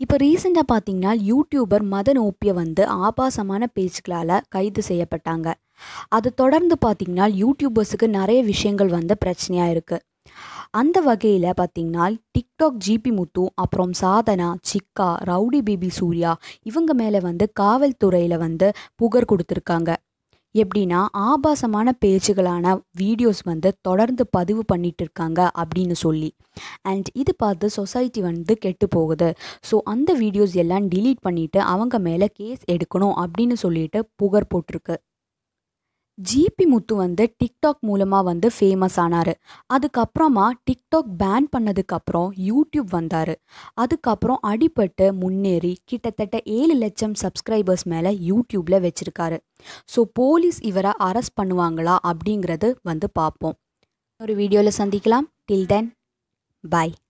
இப்போ ரீசெண்டாக பார்த்தீங்கன்னா யூடியூபர் மதன் ஓப்பிய வந்து ஆபாசமான பேச்சுக்களால் கைது செய்யப்பட்டாங்க அது தொடர்ந்து பார்த்தீங்கன்னா யூடியூபர்ஸுக்கு நிறைய விஷயங்கள் வந்து பிரச்சனையாக இருக்குது அந்த வகையில் பார்த்தீங்கன்னா டிக்டாக் ஜிபி முத்து அப்புறம் சாதனா சிக்கா ரவுடி பிபி சூர்யா இவங்க மேலே வந்து காவல்துறையில் வந்து புகார் கொடுத்துருக்காங்க எப்படின்னா ஆபாசமான பேச்சுகளான வீடியோஸ் வந்து தொடர்ந்து பதிவு பண்ணிட்டு இருக்காங்க அப்படின்னு சொல்லி அண்ட் இது பார்த்து சொசைட்டி வந்து கெட்டு போகுது ஸோ அந்த வீடியோஸ் எல்லாம் டிலீட் பண்ணிவிட்டு அவங்க மேலே கேஸ் எடுக்கணும் அப்படின்னு சொல்லிட்டு புகார் போட்டிருக்கு ஜிபி முத்து வந்து டிக்டாக் மூலமாக வந்து ஃபேமஸ் ஆனார் அதுக்கப்புறமா டிக்டாக் பேன் பண்ணதுக்கப்புறம் யூடியூப் வந்தார் அதுக்கப்புறம் அடிபட்டு முன்னேறி கிட்டத்தட்ட ஏழு லட்சம் சப்ஸ்கிரைபர்ஸ் மேலே யூடியூப்பில் வச்சுருக்காரு ஸோ போலீஸ் இவரை அரெஸ்ட் பண்ணுவாங்களா அப்படிங்கிறது வந்து பார்ப்போம் ஒரு வீடியோவில் சந்திக்கலாம் டில் தென் பாய்